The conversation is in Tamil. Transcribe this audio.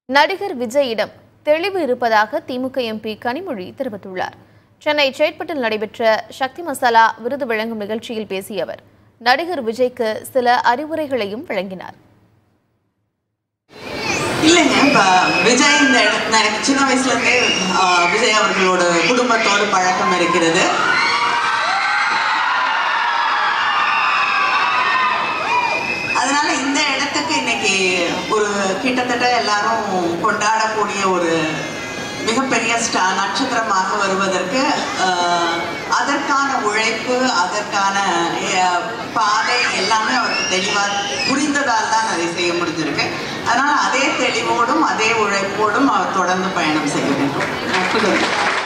நடிகர் விஜயிடம் தெளிவு இருப்பதாக திமுக எம்பி கனிமொழி தெரிவித்துள்ளார் சென்னை சேட்பட்டில் நடைபெற்ற சக்தி மசாலா விருது வழங்கும் நிகழ்ச்சியில் பேசிய அவர் நடிகர் விஜய்க்கு சில அறிவுரைகளையும் வழங்கினார் இல்லைங்க இப்போ விஜய் இந்த இடத்துல எனக்கு சின்ன வயசுலேருந்தே விஜய் அவர்களோட குடும்பத்தோடு பழக்கம் இருக்கிறது அதனால இந்த இடத்துக்கு இன்னைக்கு ஒரு கிட்டத்தட்ட எல்லாரும் கொண்டாடக்கூடிய ஒரு மிகப்பெரிய ஸ்டா நட்சத்திரமாக வருவதற்கு ஆஹ், அதற்கான உழைப்பு அதற்கான அஹ், பாதை எல்லாமே அவருக்கு தெளிவாக புரிந்ததால் தான் அதை செய்ய முடிஞ்சிருக்கு அதனால் அதே தெளிவோடும் அதே உழைப்போடும் அவர் தொடர்ந்து பயணம் செய்ய வேண்டும் நட்புகள்